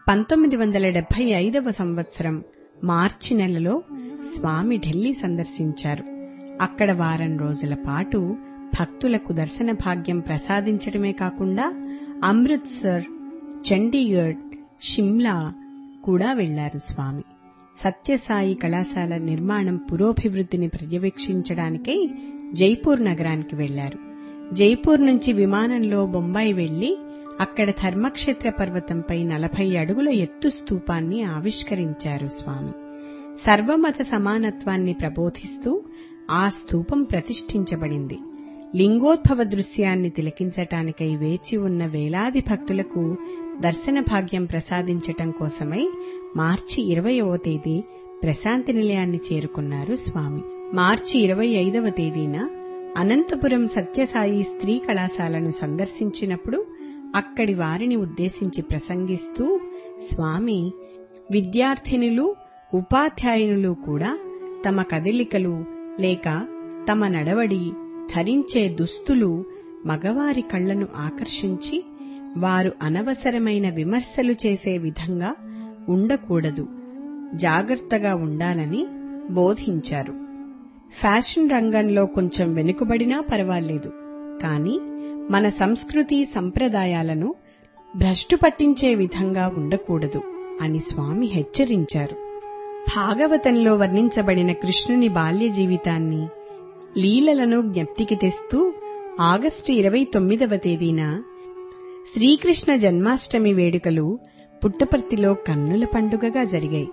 పంతొమ్మిది వందల డెబ్బై ఐదవ సంవత్సరం మార్చి నెలలో స్వామి ఢిల్లీ సందర్శించారు అక్కడ వారం రోజుల పాటు భక్తులకు దర్శన భాగ్యం ప్రసాదించడమే కాకుండా అమృత్సర్ చండీగఢ్ షిమ్లా కూడా వెళ్లారు స్వామి సత్యసాయి కళాశాల నిర్మాణం పురోభివృద్ధిని పర్యవేక్షించడానికై జైపూర్ నగరానికి వెళ్లారు జైపూర్ నుంచి విమానంలో బొంబాయి వెళ్లి అక్కడ ధర్మక్షేత్ర పర్వతంపై నలభై అడుగుల ఎత్తు స్తూపాన్ని ఆవిష్కరించారు స్వామి సర్వమత సమానత్వాన్ని ప్రబోధిస్తూ ఆ స్తూపం ప్రతిష్ఠించబడింది లింగోద్భవ దృశ్యాన్ని తిలకించటానికై వేచి ఉన్న వేలాది భక్తులకు దర్శన భాగ్యం ప్రసాదించటం కోసమై మార్చి ఇరవయవ తేదీ ప్రశాంతి నిలయాన్ని చేరుకున్నారు స్వామి మార్చి ఇరవై ఐదవ తేదీన అనంతపురం సత్యసాయి స్త్రీ కళాశాలను సందర్శించినప్పుడు అక్కడి వారిని ఉద్దేశించి ప్రసంగిస్తూ స్వామి విద్యార్థినులు ఉపాధ్యాయునులు కూడా తమ కదలికలు లేక తమ నడవడి ధరించే దుస్తులు మగవారి కళ్లను ఆకర్షించి వారు అనవసరమైన విమర్శలు చేసే విధంగా ఉండకూడదు జాగ్రత్తగా ఉండాలని బోధించారు ఫ్యాషన్ రంగంలో కొంచెం వెనుకబడినా పర్వాలేదు కానీ మన సంస్కృతి సంప్రదాయాలను భ్రష్టు పట్టించే విధంగా ఉండకూడదు అని స్వామి హెచ్చరించారు భాగవతంలో వర్ణించబడిన కృష్ణుని బాల్య జీవితాన్ని లీలలను జ్ఞప్తికి తెస్తూ ఆగస్టు ఇరవై తొమ్మిదవ తేదీన శ్రీకృష్ణ జన్మాష్టమి వేడుకలు పుట్టపర్తిలో కన్నుల పండుగగా జరిగాయి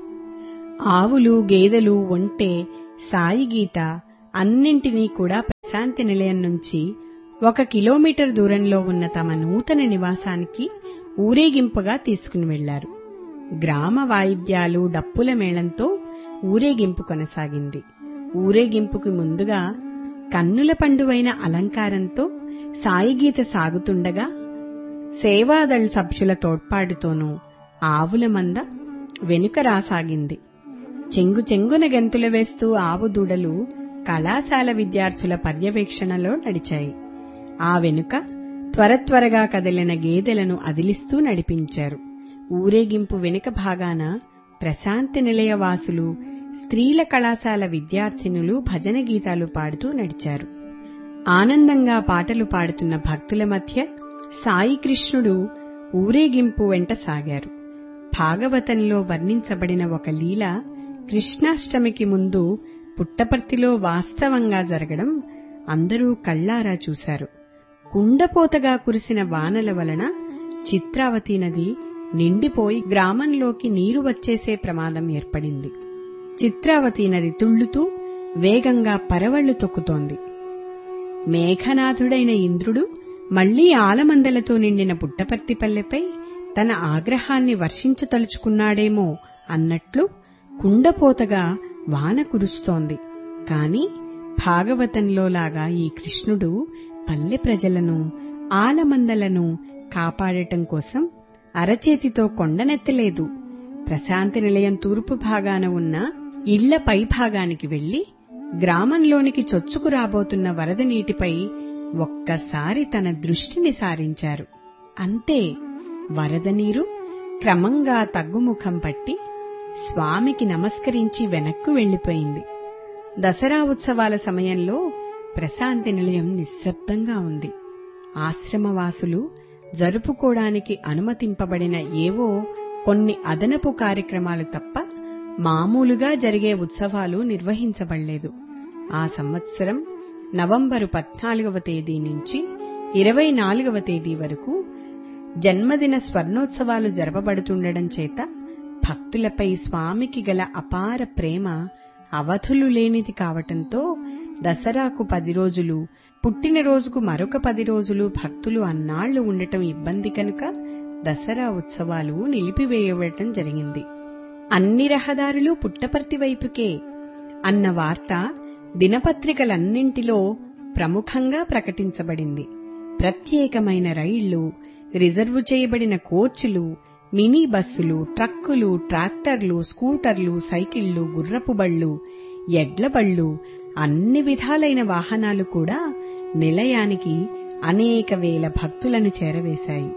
ఆవులు గేదెలు ఒంటె సాయి గీత అన్నింటినీ కూడా ప్రశాంతి నిలయం నుంచి ఒక కిలోమీటర్ దూరంలో ఉన్న తమ నూతన నివాసానికి ఊరేగింపుగా తీసుకుని వెళ్లారు గ్రామ వాయిద్యాలు డప్పుల మేళంతో ఊరేగింపు కొనసాగింది ఊరేగింపుకు ముందుగా కన్నుల పండువైన అలంకారంతో సాయిగీత సాగుతుండగా సేవాదళ్ సభ్యుల తోడ్పాటుతోనూ ఆవుల మంద వెనుక రాసాగింది చెంగు చెంగున గెంతులు వేస్తూ ఆవు దూడలు కళాశాల విద్యార్థుల పర్యవేక్షణలో నడిచాయి ఆ వెనుక త్వర త్వరగా కదిలిన గేదెలను అదిలిస్తూ నడిపించారు ఊరేగింపు వెనుక భాగాన ప్రశాంతి నిలయ వాసులు స్త్రీల కళాశాల విద్యార్థినులు భజన గీతాలు పాడుతూ నడిచారు ఆనందంగా పాటలు పాడుతున్న భక్తుల మధ్య సాయి కృష్ణుడు ఊరేగింపు వెంట సాగారు భాగవతంలో వర్ణించబడిన ఒక లీల కృష్ణాష్టమికి ముందు పుట్టపర్తిలో వాస్తవంగా జరగడం అందరూ కళ్లారా చూశారు కుండపోతగా కురిసిన వానల వలన చిత్రావతి నది నిండిపోయి గ్రామంలోకి నీరు వచ్చేసే ప్రమాదం ఏర్పడింది చిత్రావతి నది తుళ్లుతూ వేగంగా పరవళ్లు తొక్కుతోంది మేఘనాథుడైన ఇంద్రుడు మళ్లీ ఆలమందలతో నిండిన పుట్టపర్తిపల్లెపై తన ఆగ్రహాన్ని వర్షించతలుచుకున్నాడేమో అన్నట్లు కుండపోతగా వాన కురుస్తోంది కాని భాగవతంలోలాగా ఈ కృష్ణుడు పల్లె ప్రజలను ఆలమందలను కాపాడటం కోసం అరచేతితో కొండనెత్తలేదు ప్రశాంతి నిలయం తూర్పు భాగాన ఉన్న ఇళ్ల పైభాగానికి వెళ్లి గ్రామంలోనికి చొచ్చుకు రాబోతున్న వరద నీటిపై ఒక్కసారి తన దృష్టిని సారించారు అంతే వరద నీరు క్రమంగా తగ్గుముఖం పట్టి స్వామికి నమస్కరించి వెనక్కు వెళ్లిపోయింది దసరా ఉత్సవాల సమయంలో ప్రశాంతి నిలయం నిశ్శబ్దంగా ఉంది ఆశ్రమవాసులు జరుపుకోవడానికి అనుమతింపబడిన ఏవో కొన్ని అదనపు కార్యక్రమాలు తప్ప మామూలుగా జరిగే ఉత్సవాలు నిర్వహించబడలేదు ఆ సంవత్సరం నవంబరు పద్నాలుగవ తేదీ నుంచి ఇరవై నాలుగవ తేదీ వరకు జన్మదిన స్వర్ణోత్సవాలు జరపబడుతుండడం చేత భక్తులపై స్వామికి గల అపార ప్రేమ అవధులు లేనిది కావటంతో దసరాకు పది రోజులు పుట్టినరోజుకు మరొక పది రోజులు భక్తులు అన్నాళ్లు ఉండటం ఇబ్బంది కనుక దసరా ఉత్సవాలు నిలిపివేయబడటం జరిగింది అన్ని రహదారులు పుట్టపర్తి వైపుకే అన్న వార్త దినపత్రికలన్నింటిలో ప్రముఖంగా ప్రకటించబడింది ప్రత్యేకమైన రైళ్లు రిజర్వు చేయబడిన కోచ్లు మినీ బస్సులు ట్రక్కులు ట్రాక్టర్లు స్కూటర్లు సైకిళ్లు గుర్రపు బళ్ళు ఎడ్ల బళ్ళు అన్ని విధాలైన వాహనాలు కూడా నిలయానికి అనేక వేల భక్తులను చేరవేశాయి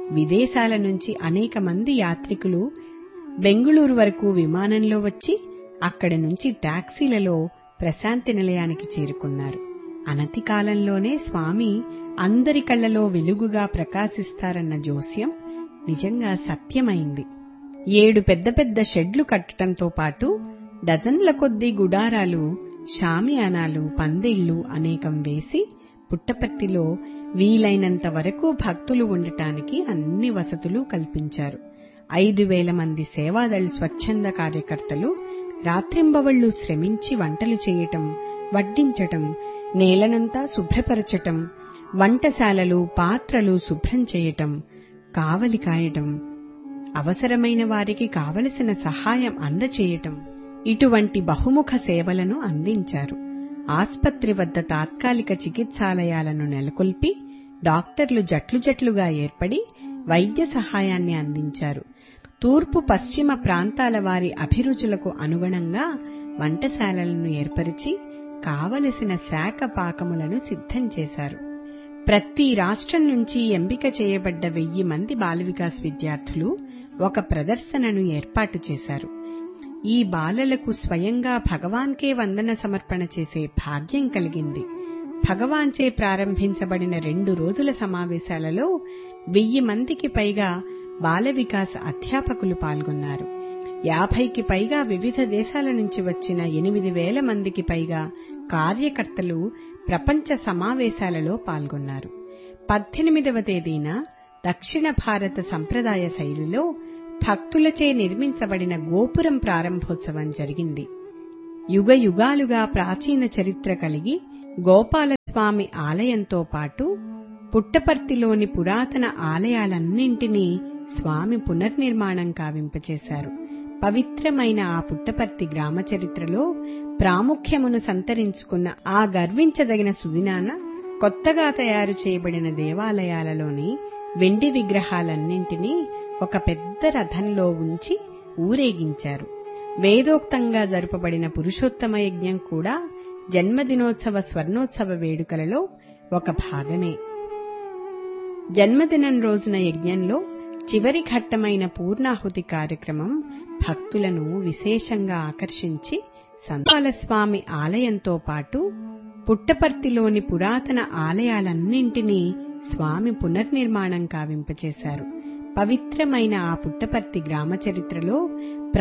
విదేశాల నుంచి అనేక మంది యాత్రికులు బెంగుళూరు వరకు విమానంలో వచ్చి అక్కడి నుంచి టాక్సీలలో ప్రశాంతి నిలయానికి చేరుకున్నారు అనతి కాలంలోనే స్వామి అందరి కళ్లలో వెలుగుగా ప్రకాశిస్తారన్న జోస్యం నిజంగా సత్యమైంది ఏడు పెద్ద పెద్ద షెడ్లు కట్టడంతో పాటు డజన్ల కొద్దీ గుడారాలు షామియానాలు పందిళ్లు అనేకం వేసి పుట్టపర్తిలో వీలైనంత వరకు భక్తులు ఉండటానికి అన్ని వసతులు కల్పించారు ఐదు వేల మంది సేవాదళ్ స్వచ్ఛంద కార్యకర్తలు రాత్రింబవళ్లు శ్రమించి వంటలు చేయటం వడ్డించటం నేలనంతా శుభ్రపరచటం వంటశాలలు పాత్రలు శుభ్రం చేయటం కావలి కాయటం అవసరమైన వారికి కావలసిన సహాయం అందచేయటం ఇటువంటి బహుముఖ సేవలను అందించారు ఆస్పత్రి వద్ద తాత్కాలిక చికిత్సాలయాలను నెలకొల్పి డాక్టర్లు జట్లు జట్లుగా ఏర్పడి వైద్య సహాయాన్ని అందించారు తూర్పు పశ్చిమ ప్రాంతాల వారి అభిరుచులకు అనుగుణంగా వంటశాలలను ఏర్పరిచి కావలసిన శాఖ పాకములను సిద్ధం చేశారు ప్రతి రాష్ట్రం నుంచి ఎంపిక చేయబడ్డ వెయ్యి మంది బాలవికాస్ విద్యార్థులు ఒక ప్రదర్శనను ఏర్పాటు చేశారు ఈ బాలలకు స్వయంగా భగవాన్కే వందన సమర్పణ చేసే భాగ్యం కలిగింది భగవాన్చే ప్రారంభించబడిన రెండు రోజుల సమావేశాలలో వెయ్యి మందికి పైగా బాల వికాస్ అధ్యాపకులు పాల్గొన్నారు యాభైకి పైగా వివిధ దేశాల నుంచి వచ్చిన ఎనిమిది వేల మందికి పైగా కార్యకర్తలు ప్రపంచ సమావేశాలలో పాల్గొన్నారు పద్దెనిమిదవ తేదీన దక్షిణ భారత సంప్రదాయ శైలిలో భక్తులచే నిర్మించబడిన గోపురం ప్రారంభోత్సవం జరిగింది యుగ యుగాలుగా ప్రాచీన చరిత్ర కలిగి గోపాలస్వామి ఆలయంతో పాటు పుట్టపర్తిలోని పురాతన ఆలయాలన్నింటినీ స్వామి పునర్నిర్మాణం కావింపచేశారు పవిత్రమైన ఆ పుట్టపర్తి గ్రామ చరిత్రలో ప్రాముఖ్యమును సంతరించుకున్న ఆ గర్వించదగిన సుదినాన కొత్తగా తయారు చేయబడిన దేవాలయాలలోని వెండి విగ్రహాలన్నింటినీ ఒక పెద్ద రథంలో ఉంచి ఊరేగించారు వేదోక్తంగా జరుపబడిన పురుషోత్తమ యజ్ఞం కూడా జన్మదినోత్సవ స్వర్ణోత్సవ వేడుకలలో ఒక భాగమే జన్మదినం రోజున యజ్ఞంలో చివరి ఘట్టమైన పూర్ణాహుతి కార్యక్రమం భక్తులను విశేషంగా ఆకర్షించి సంతాలస్వామి ఆలయంతో పాటు పుట్టపర్తిలోని పురాతన ఆలయాలన్నింటినీ స్వామి పునర్నిర్మాణం కావింపచేశారు పవిత్రమైన ఆ పుట్టపర్తి గ్రామ చరిత్రలో